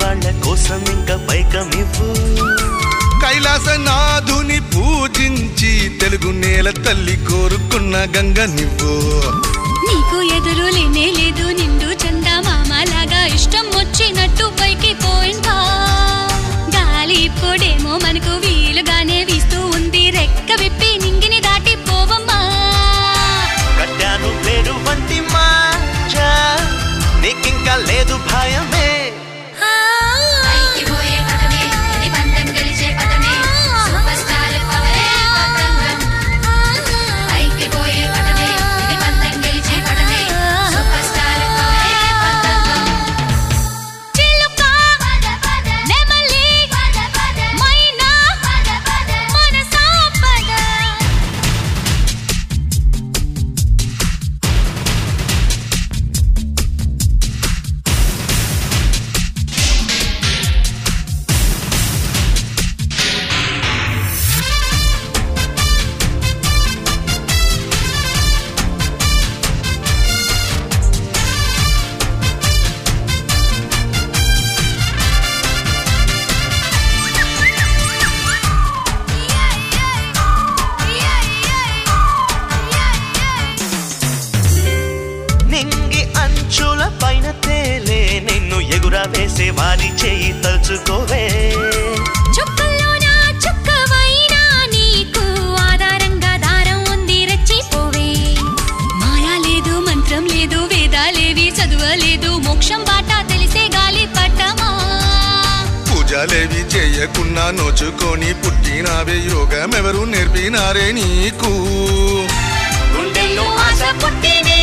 వాళ్ళ కోసం ఇంకా పైకమివ్వు కైలాసనాథుని పూజించి తెలుగు నేల తల్లి కోరుకున్న గంగ నివ్వు నీకు ఎదురు లేనే లేదు నిండు చందా మామలాగా ఇష్టం వచ్చినట్టు పైకి పోయిందా గాలి ఇప్పుడేమో మనకు వీలుగానే వీస్తూ ఉంది రెక్క విప్పి నింగిని దాటి పోవమ్మా కట్టాను పేరు వంటి మాంజా నీకింకా లేదు భయమే పైకి పోయే పదమే ఇది పందెం గెలిచే పదమే సూపర్ స్టార్ పవరే పతంగం పైకి పోయే పదమే ఇది పందెం గెలిచే పదమే సూపర్ స్టార్ పవరే పతంగం చిలుక నెమలి మైనా మనసా పద నింగి అంచుల పైన తేలే నిన్ను ఎగురా వేసే వారి చేయి తలుచుకోవే చుక్కల్లోన చుక్కవైనా నీకు ఆధారంగా దారం ఉంది రెచ్చిపోవే మాయా లేదు మంత్రం లేదు వేదాలేవి చదువలేదు మోక్షం బాట తెలిసే గాలి పట్టమా పూజలేవి చేయకున్నా నోచుకొని పుట్టినావే యోగం ఎవరు నేర్పినారే నీకు గుండెల్లో ఆశ పుట్టినే